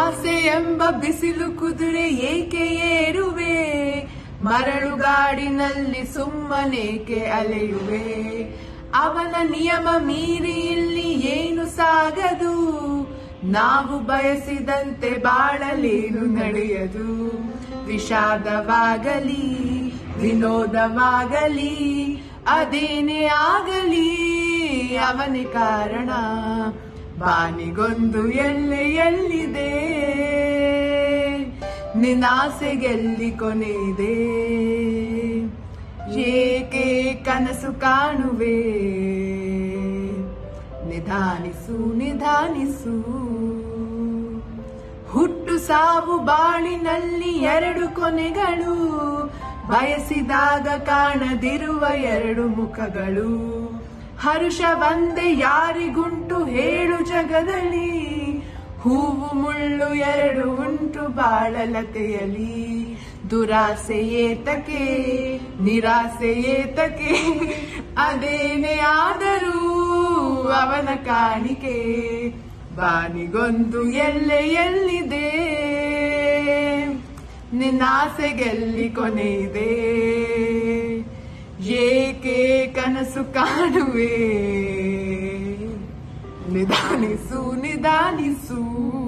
ಆಸೆ ಎಂಬ ಬಿಸಿಲು ಕುದುರೆ ಏಕೆ ಏರುವೆ ಮರಳುಗಾಡಿನಲ್ಲಿ ಸುಮ್ಮನೇಕೆ ಅಲೆಯುವೆ ಅವನ ನಿಯಮ ಮೀರಿ ಇಲ್ಲಿ ಏನು ಸಾಗದು ನಾವು ಬಯಸಿದಂತೆ ಬಾಳಲೇನು ನಡೆಯದು ವಿಷಾದವಾಗಲಿ ವಿನೋದವಾಗಲಿ ಅದೇನೇ ಆಗಲಿ ಅವನೇ ಕಾರಣ ಬಾನಿಗೊಂದು ಎಲ್ಲೆ ಎಲ್ಲಿದೆ ನಿನ್ನಾಸೆಗೆಲ್ಲಿ ಕೊನೆಯಿದೆ ಏಕೆ ಕನಸು ಕಾಣುವೆ ನಿಧಾನಿಸು ನಿಧಾನಿಸು ಹುಟ್ಟು ಸಾವು ಬಾಳಿನಲ್ಲಿ ಎರಡು ಕೊನೆಗಳು ಬಯಸಿದಾಗ ಕಾಣದಿರುವ ಎರಡು ಮುಖಗಳು ಹರುಷ ಒಂದೇ ಯಾರಿಗುಂಟು ಹೇಳು ಜಗದಲ್ಲಿ ಹೂವು ಮುಳ್ಳು ಎರಡು ಉಂಟು ಬಾಳಲತೆಯಲಿ ದುರಾಸೆ ಏತಕೆ ನಿರಾಸೆ ಏತಕೆ ಅದೇನೇ ಆದರೂ ಅವನ ಕಾಣಿಕೆ ಬಾನಿಗೊಂದು ಎಲ್ಲೆ ಎಲ್ಲಿದೆ ನಿನ್ನಾಸೆಗೆಲ್ಲಿ ಕೊನೆಯಿದೆ ಏಕೆ ಕನಸು ಕಾಣುವೆ ನಿಧಾನಿಸು ನಿಧಾನಿಸು